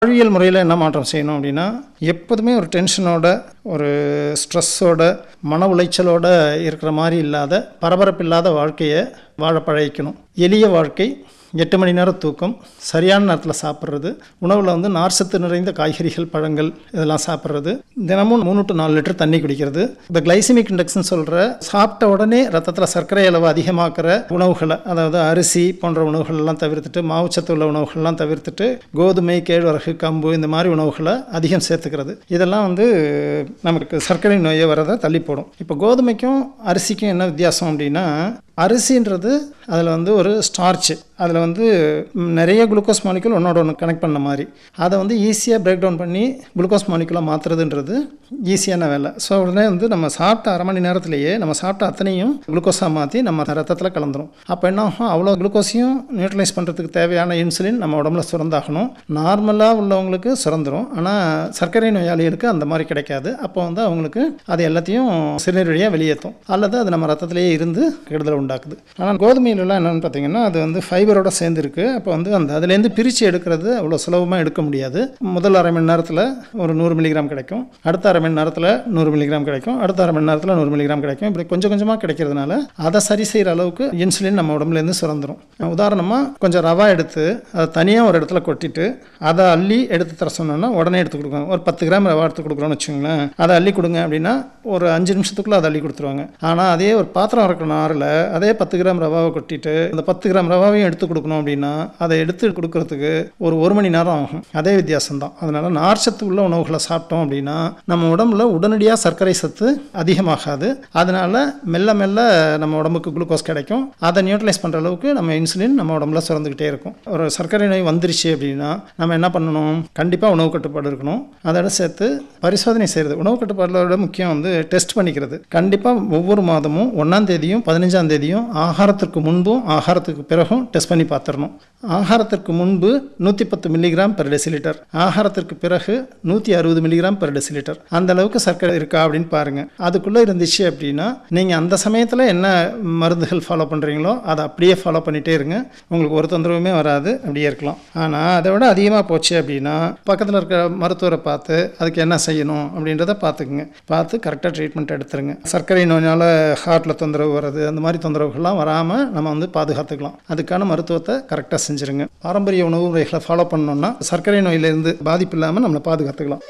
வாழ்வியல் முறையில் என்ன மாற்றம் செய்யணும் அப்படின்னா எப்போதுமே ஒரு டென்ஷனோட ஒரு ஸ்ட்ரெஸ்ஸோட மன உளைச்சலோட இருக்கிற மாதிரி இல்லாத பரபரப்பு இல்லாத வாழ்க்கையை வாழ பழகிக்கணும் எளிய வாழ்க்கை எட்டு மணி நேரம் தூக்கம் சரியான நேரத்தில் சாப்பிட்றது உணவில் வந்து நார்சத்து நிறைந்த காய்கறிகள் பழங்கள் இதெல்லாம் சாப்பிட்றது தினமும் மூணு டு நாலு லிட்டர் தண்ணி குடிக்கிறது இந்த கிளைசிமிக் இண்டெக்ஸ்னு சொல்கிற சாப்பிட்ட உடனே ரத்தத்தில் சர்க்கரை அளவு அதிகமாக்குற உணவுகளை அதாவது அரிசி போன்ற உணவுகள்லாம் தவிர்த்துட்டு மாவுச்சத்து உள்ள உணவுகள்லாம் தவிர்த்துட்டு கோதுமை கேழ்வரகு கம்பு இந்த மாதிரி உணவுகளை அதிகம் சேர்த்துக்கிறது இதெல்லாம் வந்து நமக்கு சர்க்கரை நோயை வரதை தள்ளி போடும் இப்போ கோதுமைக்கும் அரிசிக்கும் என்ன வித்தியாசம் அப்படின்னா அரிசின்றது அதில் வந்து ஒரு ஸ்டார்ச் அதில் வந்து ம், நிறைய குளுக்கோஸ் மாலிகுல் ஒன்றோட ஒன்று கனெக்ட் பண்ண மாதிரி அதை வந்து ஈஸியாக பிரேக் டவுன் பண்ணி குளுக்கோஸ் மாலிகுலாக மாற்றுறதுன்றது ஈஸியான வேலை ஸோ உடனே வந்து நம்ம சாப்பிட்ட அரை மணி நேரத்திலேயே நம்ம சாப்பிட்ட அத்தனையும் குளுக்கோஸாக மாற்றி நம்ம ரத்தத்தில் கலந்துரும் அப்போ என்ன ஆகும் அவ்வளோ குளுக்கோஸையும் நியூட்ரலைஸ் பண்ணுறதுக்கு தேவையான இன்சுலின் நம்ம உடம்புல சுரந்தாகணும் நார்மலாக உள்ளவங்களுக்கு சுரந்துரும் ஆனால் சர்க்கரை நோயாளிகளுக்கு அந்த மாதிரி கிடைக்காது அப்போ வந்து அவங்களுக்கு அது எல்லாத்தையும் சிறுநீர் வழியாக வெளியேற்றும் அல்லது அது நம்ம ரத்தத்திலேயே இருந்து கெடுதலை உண்டாக்குது ஆனால் கோதுமையிலலாம் என்னென்னு பார்த்தீங்கன்னா அது வந்து ஃபைபரோட சேர்ந்துருக்கு அப்போ வந்து அந்த அதுலேருந்து பிரித்து எடுக்கிறது அவ்வளோ சுலபமாக எடுக்க முடியாது முதல் அரை மணி நேரத்தில் ஒரு நூறு மில்லிகிராம் கிடைக்கும் அடுத்த அரை மணி நேரத்தில் நூறு மில்லிகிராம் கிடைக்கும் அடுத்த அரை மணி நேரத்தில் நூறு மில்லிகிராம் கிடைக்கும் இப்படி கொஞ்சம் கொஞ்சமாக கிடைக்கிறதுனால அதை சரி செய்கிற அளவுக்கு இன்சுலின் நம்ம உடம்புலேருந்து சுரந்துரும் உதாரணமாக கொஞ்சம் ரவா எடுத்து அதை தனியாக ஒரு இடத்துல கொட்டிட்டு அதை அள்ளி எடுத்து தர சொன்னோன்னா உடனே எடுத்து கொடுக்குறாங்க ஒரு பத்து கிராம் ரவா எடுத்து கொடுக்குறோன்னு வச்சுங்களேன் அதை அள்ளி கொடுங்க அப்படின்னா ஒரு அஞ்சு நிமிஷத்துக்குள்ளே அதை அள்ளி கொடுத்துருவாங்க ஆனால் அதே ஒரு பாத்திரம் இருக்கிற நாரில் அதே பத்து கிராம் ரவாவை கொட்டிட்டு அந்த பத்து கிராம் ரவாவையும் எடுத்து கொடுக்கணும் அப்படின்னா அதை எடுத்து கொடுக்கறதுக்கு ஒரு ஒரு மணி நேரம் ஆகும் அதே வித்தியாசம் தான் அதனால் நார்ச்சத்து உள்ள உணவுகளை சாப்பிட்டோம் அப்படின்னா நம்ம உடம்புல உடனடியாக சர்க்கரை சத்து அதிகமாகாது அதனால மெல்ல மெல்ல நம்ம உடம்புக்கு குளுக்கோஸ் கிடைக்கும் அதை நியூட்ரலைஸ் பண்ணுற அளவுக்கு நம்ம இன்சுலின் நம்ம உடம்புல சுரந்துக்கிட்டே இருக்கும் ஒரு சர்க்கரை நோய் வந்துருச்சு அப்படின்னா நம்ம என்ன பண்ணணும் கண்டிப்பாக உணவு கட்டுப்பாடு இருக்கணும் அதோட சேர்த்து பரிசோதனை செய்கிறது உணவு கட்டுப்பாடோட முக்கியம் வந்து டெஸ்ட் பண்ணிக்கிறது கண்டிப்பாக ஒவ்வொரு மாதமும் ஒன்றாம் தேதியும் பதினஞ்சாம் தேதியும் ஆகாரத்திற்கு முன்பும் ஆகாரத்துக்கு பிறகும் டெஸ்ட் பண்ணி பார்த்துடணும் ஆகாரத்திற்கு முன்பு நூற்றி பத்து மில்லிகிராம் பெர் டெசிலிட்டர் ஆகாரத்திற்கு பிறகு நூற்றி அறுபது மில்லிகிராம் பெர் டெசிலிட்டர் அந்த அளவுக்கு சர்க்கரை இருக்கா அப்படின்னு பாருங்கள் அதுக்குள்ளே இருந்துச்சு அப்படின்னா நீங்கள் அந்த சமயத்தில் என்ன மருந்துகள் ஃபாலோ பண்ணுறீங்களோ அதை அப்படியே ஃபாலோ பண்ணிகிட்டே இருங்க உங்களுக்கு ஒரு தொந்தரவுமே வராது அப்படியே இருக்கலாம் ஆனால் அதை விட அதிகமாக போச்சு அப்படின்னா பக்கத்தில் இருக்க மருத்துவரை பார்த்து அதுக்கு என்ன செய்யணும் அப்படின்றத பார்த்துக்குங்க பார்த்து கரெக்டாக ட்ரீட்மெண்ட் எடுத்துருங்க சர்க்கரை நோயினால் ஹார்ட்டில் தொந்தரவு வர்றது அந்த மாதிரி தொந்தரவுகள்லாம் வராமல் நம்ம வந்து பாதுகாத்துக்கலாம் அதுக்கான மருத்துவத்தை கரெக்டாக செஞ்சுருங்க பாரம்பரிய உணவு முறைகளை ஃபாலோ பண்ணோம்னா சர்க்கரை நோயிலிருந்து பாதிப்பு இல்லாமல் நம்மளை பாதுகாத்துக்கலாம்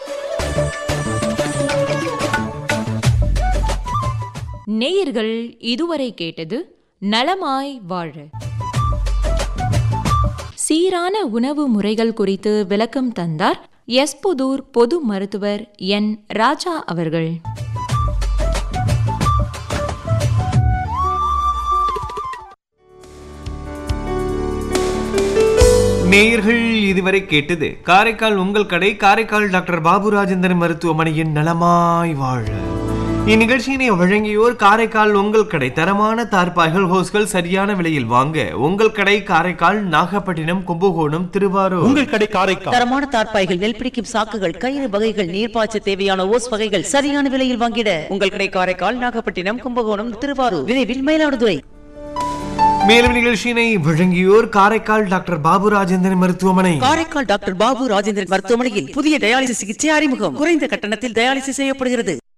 நேயர்கள் இதுவரை கேட்டது நலமாய் வாழ சீரான உணவு முறைகள் குறித்து விளக்கம் தந்தார் எஸ்புதூர் பொது மருத்துவர் என் ராஜா அவர்கள் நேயர்கள் இதுவரை கேட்டது காரைக்கால் உங்கள் கடை காரைக்கால் டாக்டர் பாபு ராஜேந்திரன் மருத்துவமனையின் நலமாய் வாழ இந்நிகழ்ச்சியினை வழங்கியோர் காரைக்கால் உங்கள் கடை தரமான தார்பாய்கள் ஹோஸ்கள் சரியான விலையில் வாங்க உங்கள் கடை காரைக்கால் நாகப்பட்டினம் கும்பகோணம் திருவாரூர் உங்கள் கடை காரைக்கால் தரமான தார்ப்பாய்கள் நெல் பிடிக்கும் சாக்குகள் கயிறு வகைகள் நீர்ப்பாய்ச்ச தேவையான ஓஸ் வகைகள் சரியான விலையில் வாங்கிட உங்கள் கடை காரைக்கால் நாகப்பட்டினம் கும்பகோணம் திருவாரூர் விரைவில் மயிலாடுதுறை மேலும் நிகழ்ச்சியினை வழங்கியோர் காரைக்கால் டாக்டர் பாபு ராஜேந்திரன் மருத்துவமனை காரைக்கால் டாக்டர் பாபு ராஜேந்திரன் மருத்துவமனையில் புதிய டயாலிசிஸ் சிகிச்சை அறிமுகம் குறைந்த கட்டணத்தில் டயாலிசிஸ் செய்யப்படுகிறது